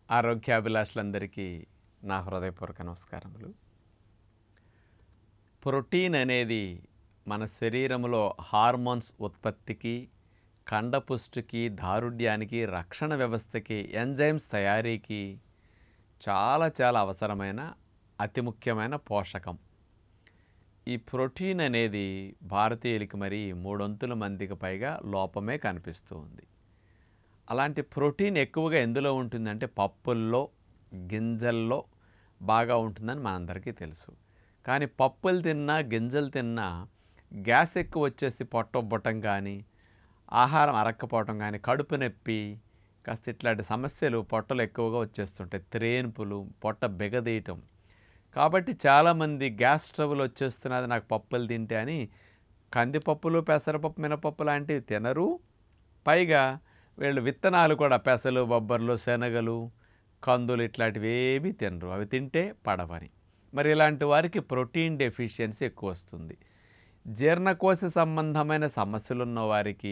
ఆరోగ్యాభిలాషులందరికీ నా హృదయపూర్వక నమస్కారములు ప్రోటీన్ అనేది మన శరీరంలో హార్మోన్స్ ఉత్పత్తికి కండపుష్టికి దారుఢ్యానికి రక్షణ వ్యవస్థకి ఎంజైమ్స్ తయారీకి చాలా చాలా అవసరమైన అతి ముఖ్యమైన పోషకం ఈ ప్రోటీన్ అనేది భారతీయులకి మరి మూడొంతుల మందికి పైగా లోపమే కనిపిస్తూ ఉంది అలాంటి ప్రోటీన్ ఎక్కువగా ఎందులో ఉంటుందంటే పప్పుల్లో గింజల్లో బాగా ఉంటుందని మనందరికీ తెలుసు కానీ పప్పులు తిన్నా గింజలు తిన్నా గ్యాస్ ఎక్కువ వచ్చేసి పొట్టొబ్బటం కానీ ఆహారం అరక్కపోవటం కానీ కడుపు నొప్పి కాస్త ఇట్లాంటి సమస్యలు పొట్టలు ఎక్కువగా వచ్చేస్తుంటాయి త్రేన్పులు పొట్ట బిగదీయటం కాబట్టి చాలామంది గ్యాస్ ట్రబుల్ వచ్చేస్తున్నది నాకు పప్పులు తింటే అని కందిపప్పులు పెసరపప్పు మినపప్పు లాంటివి తినరు పైగా వీళ్ళు విత్తనాలు కూడా పెసలు బొబ్బర్లు శనగలు కందులు ఇట్లాంటివి ఏమీ తినరు అవి తింటే పడవని మరి ఇలాంటి వారికి ప్రోటీన్ డెఫిషియన్సీ ఎక్కువ వస్తుంది జీర్ణకోశ సంబంధమైన సమస్యలు ఉన్న వారికి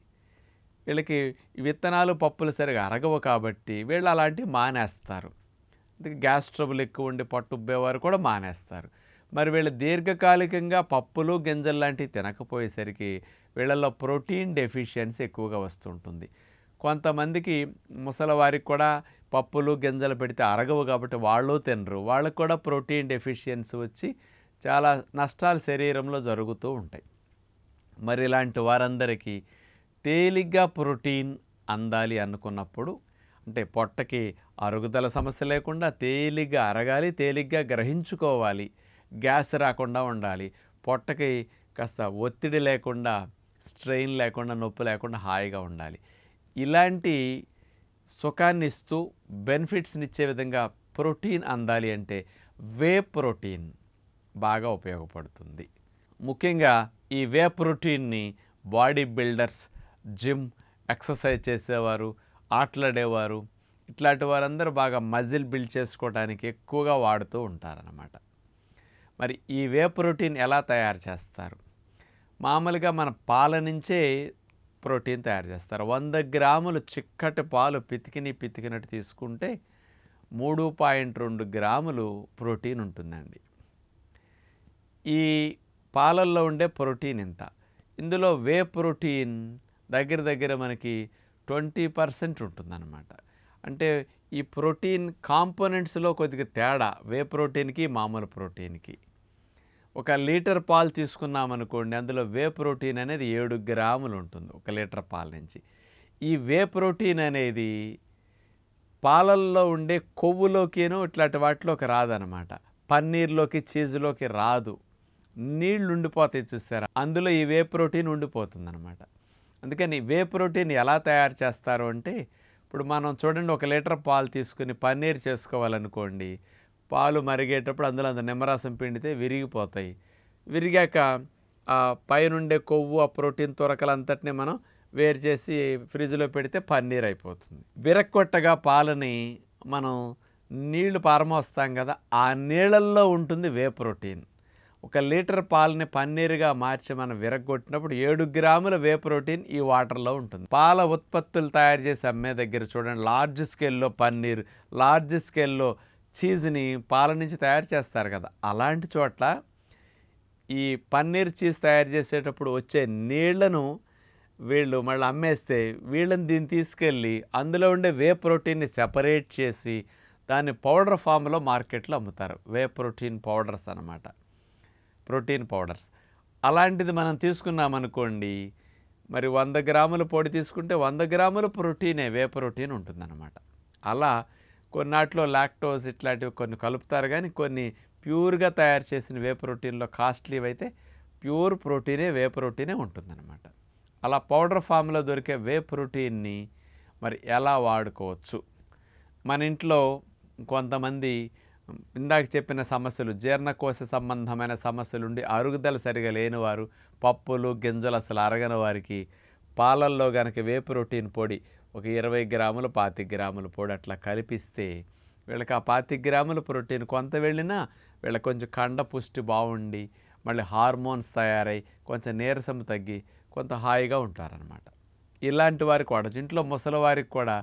వీళ్ళకి ఈ విత్తనాలు పప్పులు సరిగా అరగవు కాబట్టి వీళ్ళు అలాంటివి మానేస్తారు అందుకే గ్యాస్ ట్రబుల్ ఎక్కువ ఉండి పట్టుబ్బేవారు కూడా మానేస్తారు మరి వీళ్ళు దీర్ఘకాలికంగా పప్పులు గింజలు లాంటివి తినకపోయేసరికి వీళ్ళల్లో ప్రోటీన్ డెఫిషియన్సీ ఎక్కువగా వస్తుంటుంది కొంతమందికి ముసలివారికి కూడా పప్పులు గింజలు పెడితే అరగవు కాబట్టి వాళ్ళు తినరు వాళ్ళకు కూడా ప్రోటీన్ డెఫిషియన్సీ వచ్చి చాలా నష్టాలు శరీరంలో జరుగుతూ ఉంటాయి మరి ఇలాంటి వారందరికీ తేలిగ్గా ప్రోటీన్ అందాలి అనుకున్నప్పుడు అంటే పొట్టకి అరుగుదల సమస్య లేకుండా తేలిగ్గా అరగాలి తేలిగ్గా గ్రహించుకోవాలి గ్యాస్ రాకుండా ఉండాలి పొట్టకి కాస్త ఒత్తిడి లేకుండా స్ట్రెయిన్ లేకుండా నొప్పి లేకుండా హాయిగా ఉండాలి ఇలాంటి సుఖాన్ని ఇస్తూ బెనిఫిట్స్ని ఇచ్చే విధంగా ప్రోటీన్ అందాలి అంటే వే ప్రోటీన్ బాగా ఉపయోగపడుతుంది ముఖ్యంగా ఈ వే ప్రోటీన్ని బాడీ బిల్డర్స్ జిమ్ ఎక్సర్సైజ్ చేసేవారు ఆటలాడేవారు ఇట్లాంటి వారందరూ బాగా మజిల్ బిల్డ్ చేసుకోవడానికి ఎక్కువగా వాడుతూ ఉంటారన్నమాట మరి ఈ వే ప్రోటీన్ ఎలా తయారు చేస్తారు మామూలుగా మన పాల నుంచే ప్రోటీన్ తయారు చేస్తారు వంద గ్రాములు చిక్కటి పాలు పితికిని పితికినట్టు తీసుకుంటే మూడు పాయింట్ రెండు గ్రాములు ప్రోటీన్ ఉంటుందండి ఈ పాలల్లో ఉండే ప్రోటీన్ ఇంత ఇందులో వే ప్రోటీన్ దగ్గర దగ్గర మనకి ట్వంటీ పర్సెంట్ ఉంటుందన్నమాట అంటే ఈ ప్రోటీన్ కాంపోనెంట్స్లో కొద్దిగా తేడా వే ప్రోటీన్కి మామూలు ప్రోటీన్కి ఒక లీటర్ పాలు తీసుకున్నామనుకోండి అందులో వే ప్రోటీన్ అనేది ఏడు గ్రాములు ఉంటుంది ఒక లీటర్ పాల నుంచి ఈ వే ప్రోటీన్ అనేది పాలల్లో ఉండే కొవ్వులోకినో ఇట్లాంటి వాటిలోకి రాదనమాట పన్నీర్లోకి చీజులోకి రాదు నీళ్లు ఉండిపోతాయి చూసారా అందులో ఈ వే ప్రోటీన్ ఉండిపోతుంది అనమాట అందుకని వే ప్రోటీన్ ఎలా తయారు చేస్తారు అంటే ఇప్పుడు మనం చూడండి ఒక లీటర్ పాలు తీసుకుని పన్నీర్ చేసుకోవాలనుకోండి పాలు మరిగేటప్పుడు అందులో అంత నిమ్మరసం పిండితే విరిగిపోతాయి విరిగాక ఆ పైనుండే కొవ్వు ఆ ప్రోటీన్ తురకలంతటిని మనం వేరు చేసి ఫ్రిడ్జ్లో పెడితే పన్నీర్ అయిపోతుంది విరక్కొట్టగా పాలని మనం నీళ్లు పారమోస్తాం కదా ఆ నీళ్ళల్లో ఉంటుంది వే ప్రోటీన్ ఒక లీటర్ పాలని పన్నీరుగా మార్చి మనం విరగొట్టినప్పుడు ఏడు గ్రాముల వే ప్రోటీన్ ఈ వాటర్లో ఉంటుంది పాల ఉత్పత్తులు తయారు చేసి అమ్మే దగ్గర చూడండి లార్జ్ స్కేల్లో పన్నీర్ లార్జ్ స్కేల్లో చీజ్ని పాల నుంచి తయారు చేస్తారు కదా అలాంటి చోట్ల ఈ పన్నీర్ చీజ్ తయారు చేసేటప్పుడు వచ్చే నీళ్లను వీళ్ళు మళ్ళీ అమ్మేస్తే వీళ్ళని దీన్ని తీసుకెళ్ళి అందులో ఉండే వే ప్రోటీన్ని సెపరేట్ చేసి దాన్ని పౌడర్ ఫామ్లో మార్కెట్లో అమ్ముతారు వే ప్రోటీన్ పౌడర్స్ అన్నమాట ప్రోటీన్ పౌడర్స్ అలాంటిది మనం తీసుకున్నామనుకోండి మరి వంద గ్రాముల పొడి తీసుకుంటే వంద గ్రాముల ప్రోటీనే వే ప్రోటీన్ ఉంటుందన్నమాట అలా కొన్నాటిలో లాక్టోజ్ ఇట్లాంటివి కొన్ని కలుపుతారు కానీ కొన్ని ప్యూర్గా తయారు చేసిన వే ప్రోటీన్లో కాస్ట్లీ అయితే ప్యూర్ ప్రోటీనే వే ప్రోటీనే ఉంటుందన్నమాట అలా పౌడర్ ఫామ్లో దొరికే వే ప్రోటీన్ని మరి ఎలా వాడుకోవచ్చు మన ఇంట్లో కొంతమంది ఇందాక చెప్పిన సమస్యలు జీర్ణకోశ సంబంధమైన సమస్యలు ఉండి అరుగుదల సరిగా లేనివారు పప్పులు గింజలు అసలు అరగని వారికి పాలల్లో కనుక వే ప్రోటీన్ పొడి ఒక ఇరవై గ్రాములు పాతి గ్రాముల పొడి అట్లా కలిపిస్తే వీళ్ళకి ఆ పాతి గ్రాముల ప్రోటీన్ కొంత వెళ్ళినా వీళ్ళకి కొంచెం కండ పుష్టి బాగుండి మళ్ళీ హార్మోన్స్ తయారై కొంచెం నీరసం తగ్గి కొంత హాయిగా ఉంటారనమాట ఇలాంటి వారికి వాడచ్చు ఇంట్లో ముసలి వారికి కూడా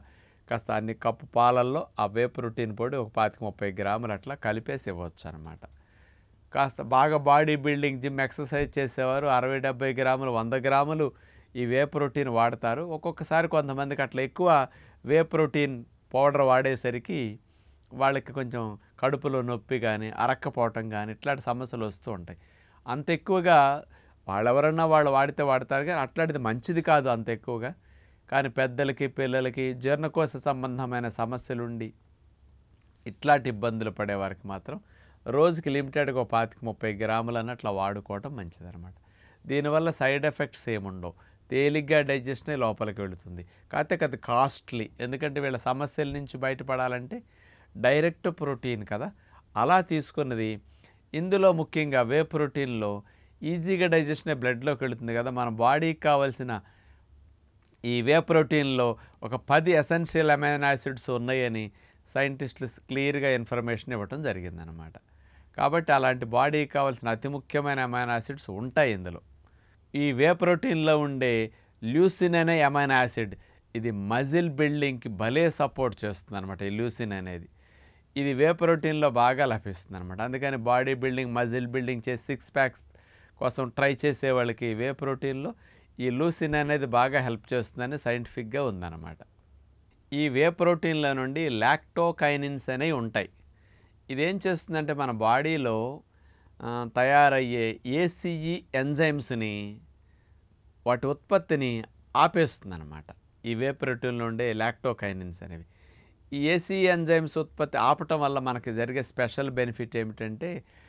కాస్త అన్ని కప్పు పాలల్లో ఆ వే ప్రోటీన్ పొడి ఒక పాతిక ముప్పై గ్రాములు అట్లా కలిపేసి ఇవ్వచ్చు అనమాట కాస్త బాగా బాడీ బిల్డింగ్ జిమ్ ఎక్సర్సైజ్ చేసేవారు అరవై డెబ్బై గ్రాములు వంద గ్రాములు ఈ వే ప్రోటీన్ వాడతారు ఒక్కొక్కసారి కొంతమందికి అట్లా ఎక్కువ వే ప్రోటీన్ పౌడర్ వాడేసరికి వాళ్ళకి కొంచెం కడుపులో నొప్పి కానీ అరక్కపోవటం కానీ ఇట్లాంటి సమస్యలు వస్తూ ఉంటాయి అంత ఎక్కువగా వాళ్ళెవరన్నా వాళ్ళు వాడితే వాడతారు కానీ అట్లాంటిది మంచిది కాదు అంత ఎక్కువగా కానీ పెద్దలకి పిల్లలకి జీర్ణకోశ సంబంధమైన సమస్యలుండి ఇట్లాంటి ఇబ్బందులు పడే వారికి మాత్రం రోజుకి లిమిటెడ్గా ఒక పాతిక ముప్పై గ్రాములు అన్నట్లు వాడుకోవటం మంచిదన్నమాట దీనివల్ల సైడ్ ఎఫెక్ట్స్ ఏముండవు తేలిగ్గా డైజెషన్ లోపలికి వెళుతుంది కాకపోతే అది కాస్ట్లీ ఎందుకంటే వీళ్ళ సమస్యల నుంచి బయటపడాలంటే డైరెక్ట్ ప్రోటీన్ కదా అలా తీసుకున్నది ఇందులో ముఖ్యంగా వే ప్రోటీన్లో ఈజీగా డైజెషన్ బ్లడ్లోకి వెళుతుంది కదా మన బాడీకి కావాల్సిన ఈ వే ప్రోటీన్లో ఒక పది ఎసెన్షియల్ అమైనో యాసిడ్స్ ఉన్నాయని సైంటిస్టులు క్లియర్గా ఇన్ఫర్మేషన్ ఇవ్వటం జరిగిందనమాట కాబట్టి అలాంటి బాడీకి కావాల్సిన అతి ముఖ్యమైన అమైనో యాసిడ్స్ ఉంటాయి ఇందులో ఈ వే ప్రోటీన్లో ఉండే ల్యూసిన్ అనే అమైనో యాసిడ్ ఇది మజిల్ బిల్డింగ్కి భలే సపోర్ట్ చేస్తుంది అనమాట ఈ ల్యూసిన్ అనేది ఇది వే ప్రోటీన్లో బాగా లభిస్తుంది అనమాట అందుకని బాడీ బిల్డింగ్ మజిల్ బిల్డింగ్ చేసి సిక్స్ ప్యాక్స్ కోసం ట్రై చేసే వాళ్ళకి వే ప్రోటీన్లో ఈ లూసిన్ అనేది బాగా హెల్ప్ చేస్తుందని సైంటిఫిక్గా ఉందన్నమాట ఈ వే ప్రోటీన్ల నుండి లాక్టోకైనిన్స్ అనేవి ఉంటాయి ఇదేం చేస్తుందంటే మన బాడీలో ఆ, తయారయ్యే ఏసీఈ ఎంజైమ్స్ని వాటి ఉత్పత్తిని ఆపేస్తుంది అనమాట ఈ వే ప్రోటీన్లో ఉండే లాక్టోకైనిన్స్ అనేవి ఈ ఏసీ ఎంజైమ్స్ ఉత్పత్తి ఆపటం వల్ల మనకి జరిగే స్పెషల్ బెనిఫిట్ ఏమిటంటే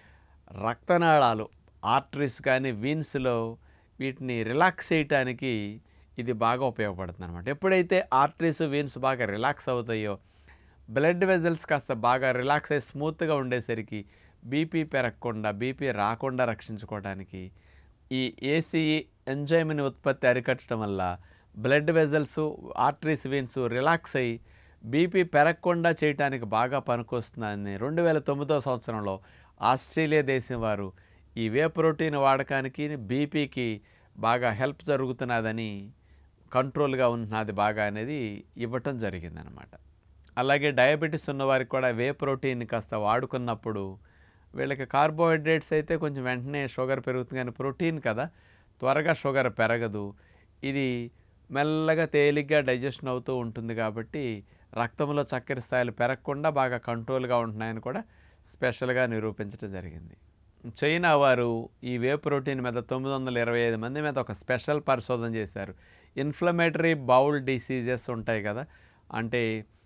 రక్తనాళాలు ఆర్టరీస్ కానీ వీన్స్లో వీటిని రిలాక్స్ చేయటానికి ఇది బాగా ఉపయోగపడుతుంది అనమాట ఎప్పుడైతే ఆర్టరీస్ వీన్స్ బాగా రిలాక్స్ అవుతాయో బ్లడ్ వెజల్స్ కాస్త బాగా రిలాక్స్ అయ్యి స్మూత్గా ఉండేసరికి బీపీ పెరగకుండా బీపీ రాకుండా రక్షించుకోవడానికి ఈ ఏసీఈ ఎంజైమ్ని ఉత్పత్తి అరికట్టడం వల్ల blood vessels arteries veins relax అయ్యి బీపీ పెరగకుండా చేయడానికి బాగా పనికొస్తుందని రెండు వేల తొమ్మిదో సంవత్సరంలో ఆస్ట్రేలియా దేశం వారు ఈ వే ప్రోటీన్ వాడకానికి బీపీకి బాగా హెల్ప్ జరుగుతున్నదని కంట్రోల్గా ఉన్నది బాగా అనేది ఇవ్వటం జరిగిందనమాట అలాగే డయాబెటీస్ ఉన్నవారికి కూడా వే ప్రోటీన్ కాస్త వాడుకున్నప్పుడు వీళ్ళకి కార్బోహైడ్రేట్స్ అయితే కొంచెం వెంటనే షుగర్ పెరుగుతుంది కానీ ప్రోటీన్ కదా త్వరగా షుగర్ పెరగదు ఇది మెల్లగా తేలిగ్గా డైజెషన్ అవుతూ ఉంటుంది కాబట్టి రక్తంలో చక్కెర స్థాయిలు పెరగకుండా బాగా కంట్రోల్గా ఉంటున్నాయని కూడా స్పెషల్గా నిరూపించడం జరిగింది చైనా వారు ఈ వే ప్రోటీన్ మీద తొమ్మిది వందల ఇరవై ఐదు మంది మీద ఒక స్పెషల్ పరిశోధన చేశారు ఇన్ఫ్లమేటరీ బౌల్ డిసీజెస్ ఉంటాయి కదా అంటే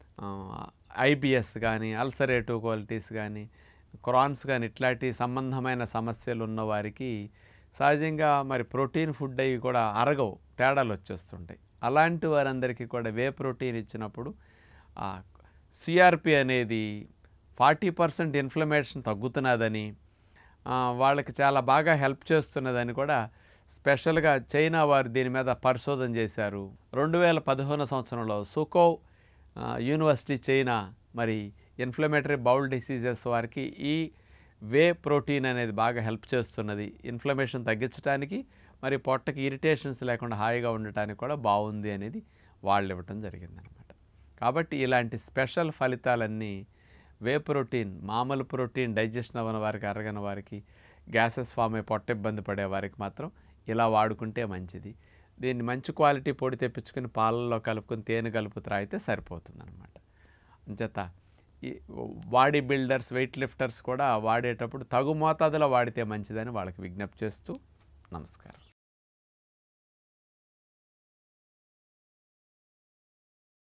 ఐబిఎస్ కానీ అల్సరేటివ్ క్వాలిటీస్ కానీ క్రాన్స్ కానీ ఇట్లాంటి సంబంధమైన సమస్యలు ఉన్న వారికి సహజంగా మరి ప్రోటీన్ ఫుడ్ అవి కూడా అరగవు తేడాలు వచ్చేస్తుంటాయి అలాంటి వారందరికీ కూడా వే ప్రోటీన్ ఇచ్చినప్పుడు సిఆర్పి అనేది ఫార్టీ పర్సెంట్ ఇన్ఫ్లమేషన్ తగ్గుతున్నదని ఆ, వాళ్ళకి చాలా బాగా హెల్ప్ చేస్తున్నదని కూడా స్పెషల్గా చైనా వారు దీని మీద పరిశోధన చేశారు రెండు వేల పదిహేను సంవత్సరంలో సుకో ఆ, యూనివర్సిటీ చైనా మరి ఇన్ఫ్లమేటరీ బౌల్ డిసీజెస్ వారికి ఈ వే ప్రోటీన్ అనేది బాగా హెల్ప్ చేస్తున్నది ఇన్ఫ్లమేషన్ తగ్గించడానికి మరి పొట్టకి ఇరిటేషన్స్ లేకుండా హాయిగా ఉండటానికి కూడా బాగుంది అనేది వాళ్ళు ఇవ్వటం జరిగిందనమాట కాబట్టి ఇలాంటి స్పెషల్ ఫలితాలన్నీ వే ప్రోటీన్ మామూలు ప్రోటీన్ డైజెషన్ అవ్వని వారికి అరగని వారికి గ్యాసెస్ ఫామ్ అయి పొట్ట ఇబ్బంది పడే వారికి మాత్రం ఇలా వాడుకుంటే మంచిది దీన్ని మంచి క్వాలిటీ పొడి తెప్పించుకుని పాలల్లో కలుపుకొని తేనె కలుపు త్రాగితే సరిపోతుంది అనమాట అంచేత ఈ బాడీ బిల్డర్స్ వెయిట్ లిఫ్టర్స్ కూడా వాడేటప్పుడు తగు మోతాదులో వాడితే మంచిదని వాళ్ళకి విజ్ఞప్తి చేస్తూ నమస్కారం